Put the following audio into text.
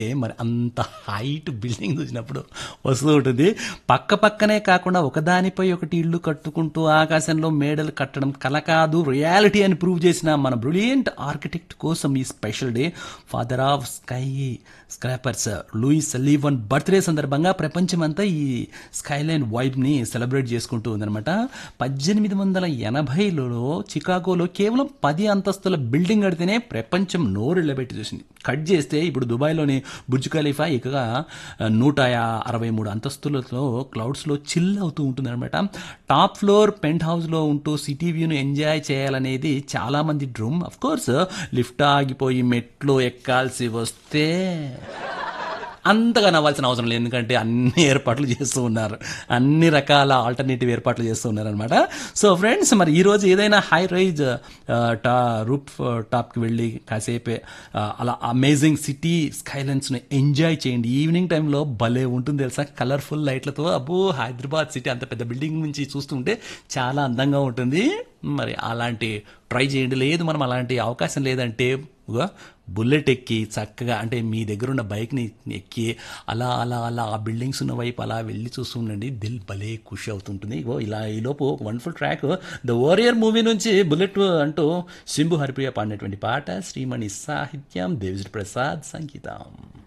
ఏ మరి అంత height building చూసినప్పుడు వస్తూ ఉంటుంది పక్క పక్కనే కాకుండా ఒకదానిపై ఒకటి ఇల్లు కట్టుకుంటూ ఆకాశంలో మేడలు కట్టడం కల కాదు రియాలిటీ అని ప్రూవ్ చేసిన మన బ్రిలియంట్ ఆర్కిటెక్ట్ కోసం ఈ special day father of skyscrapers Louis Sullivan birthday సందర్భంగా ప్రపంచమంతా ఈ స్కైలైన్ వైబ్ని సెలబ్రేట్ చేసుకుంటూ ఉందన్నమాట పద్దెనిమిది వందల ఎనభైలో చికాగోలో కేవలం పది అంతస్తుల బిల్డింగ్ కడితేనే ప్రపంచం నోరెళ్ళబెట్టి చూసింది కట్ చేస్తే ఇప్పుడు దుబాయ్లోని బుర్జ్ ఖలీఫా ఇకగా నూట అరవై మూడు అంతస్తులతో క్లౌడ్స్లో చిల్ అవుతూ ఉంటుందన్నమాట టాప్ ఫ్లోర్ పెంట్ హౌస్లో ఉంటూ సిటీ వ్యూను ఎంజాయ్ చేయాలనేది చాలామంది డ్రూమ్ అఫ్ కోర్స్ లిఫ్ట్ ఆగిపోయి మెట్లు ఎక్కాల్సి వస్తే అంతగా నవ్వాల్సిన అవసరం లేదు ఎందుకంటే అన్ని ఏర్పాట్లు చేస్తూ ఉన్నారు అన్ని రకాల ఆల్టర్నేటివ్ ఏర్పాట్లు చేస్తూ ఉన్నారు అనమాట సో ఫ్రెండ్స్ మరి ఈరోజు ఏదైనా హై రైజ్ టా రూప్ టాప్కి వెళ్ళి కాసేపే ఆ, అలా అమేజింగ్ సిటీ స్కైలెన్స్ని ఎంజాయ్ చేయండి ఈవినింగ్ టైంలో భలే ఉంటుంది తెలుసా కలర్ఫుల్ లైట్లతో అబ్బో హైదరాబాద్ సిటీ అంత పెద్ద బిల్డింగ్ నుంచి చూస్తుంటే చాలా అందంగా ఉంటుంది మరి అలాంటి ట్రై చేయండి లేదు మనం అలాంటి అవకాశం లేదంటే ఇగో బుల్లెట్ ఎక్కి చక్కగా అంటే మీ దగ్గర ఉన్న బైక్ని ఎక్కి అలా అలా అలా ఆ బిల్డింగ్స్ ఉన్న వైపు అలా వెళ్ళి చూస్తుండండి దిల్ భలే ఖుషి అవుతుంటుంది ఇగో ఇలా ఈలోపు ఒక wonderful track the warrior movie నుంచి బుల్లెట్ అంటూ సింబు హరిప్రియ పాడినటువంటి పాట శ్రీమణి సాహిత్యం దేవిశ్రీ ప్రసాద్ సంగీతం